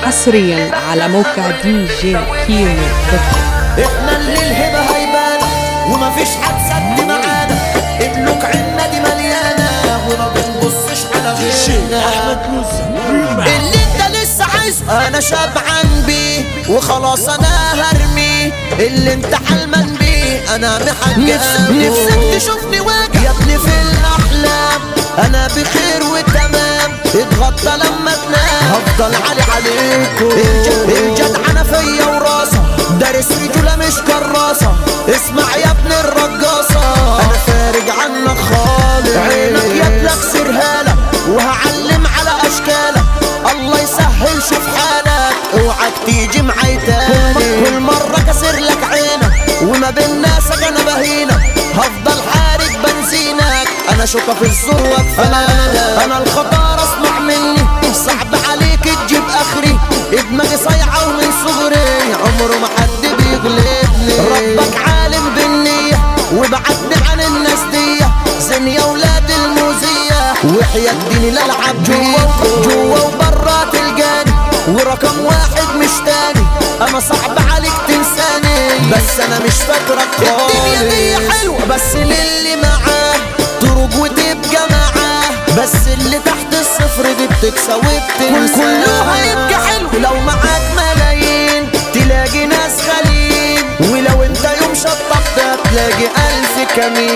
حصريا على موقع دي جي كيمو دوت كوم. احنا اللي الهبة هيبانة ومفيش حد سد معانا الملوك عنا دي مليانة وما بنبصش على غيرنا اللي انت لسه عايزه انا شبعان بيه وخلاص انا هرميه اللي انت حلمان بيه انا محجب نفسك تشوفني واجع يا ابني في الاحلام انا بخير وتمام اتغطى لما تنام هفضل علي عليكم الج- الجدعنة فيا وراسة دارس رجولة مش كراسة اسمع يا ابن الرقاصة انا فارج عنك خالص عينك يدلك سرهالة وهعلم على اشكالك الله يسهل شوف حالك اوعك تيجي معي تاني كل مرة كسر لك عينك وما بين ناسك انا بهينك هفضل حارق بنزينك انا شوكة في الزور واقفة انا الخطر اسمع مني صعب عليك تجيب اخري دماغي صايعة ومن صغري عمره ما حد بيغلبني ربك عالم بالنية وبعدني عن الناس دي زين يا ولاد الموزية وحياة ديني للعب جوا جوا وبرا تلقاني ورقم واحد مش تاني انا صعب عليك تنساني بس انا مش فاكرك خالص الدنيا دي حلوة بس للي معاه تروج وتبقى معاه بس اللي تحت الصفر دي بتكسى وبتنسى كله هيبقى حلو لو معاك ملايين تلاقي ناس غاليين ولو انت يوم شطبت هتلاقي الف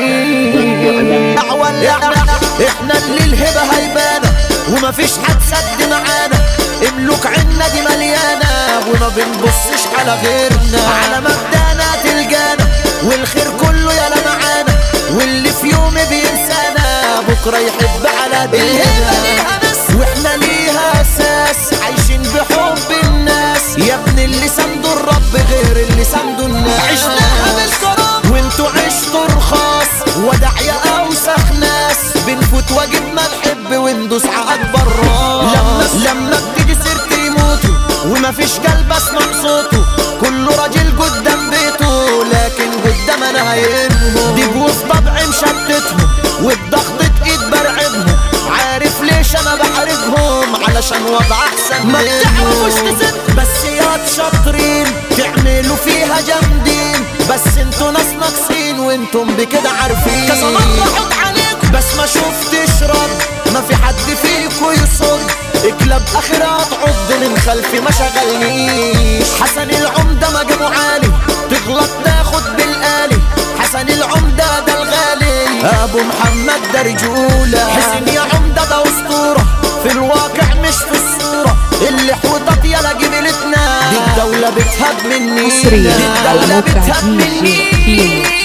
كمين ولا احنا اللي الهبة هيبانة ومفيش حد سد معانا املوك عنا دي مليانة وما بنبصش على غيرنا على مبدأنا تلقانا والخير كله يلا معانا واللي في يوم بينسانا بكرة يحب على الهبة ليها ناس واحنا ليها اساس عايشين بحب الناس يا ابن اللي سنده الرب غير اللي سنده الناس عشناها بالكرم وانتوا عشتوا رخاص ودع يا اوسخ ناس بنفوت واجب ما نحب وندوس على اكبر راس لما لما بتيجي سيرتي يموتوا ومفيش قلب اسمع صوته كله راجل قدام بيته لكن قدام انا هينمو دي بوس طبع مشتتهم وبضغطة ايد برعبهم عارف ليش انا بحرجهم علشان وضع احسن ما بتعرفوش تسد بس يا شاطرين تعملوا فيها جامدين بس انتوا ناس ناقصين وانتم بكده عارفين كذا مرة حط عليكم بس ما شفتش رد ما في حد فيكوا يصد اكلب اخرها تعض من خلفي ما شغلنيش حسن العمدة مجمو عالي تغلط تاخد بالآلي حسن العمدة ده الغالي ابو محمد ده رجولة حسن يا عمدة ده اسطورة في الواقع مش في الصورة اللي حوطت يلا جبلتنا دي الدولة بتهب مني حصرياً دي على الدولة موقع بتهب دي جي مني كيمو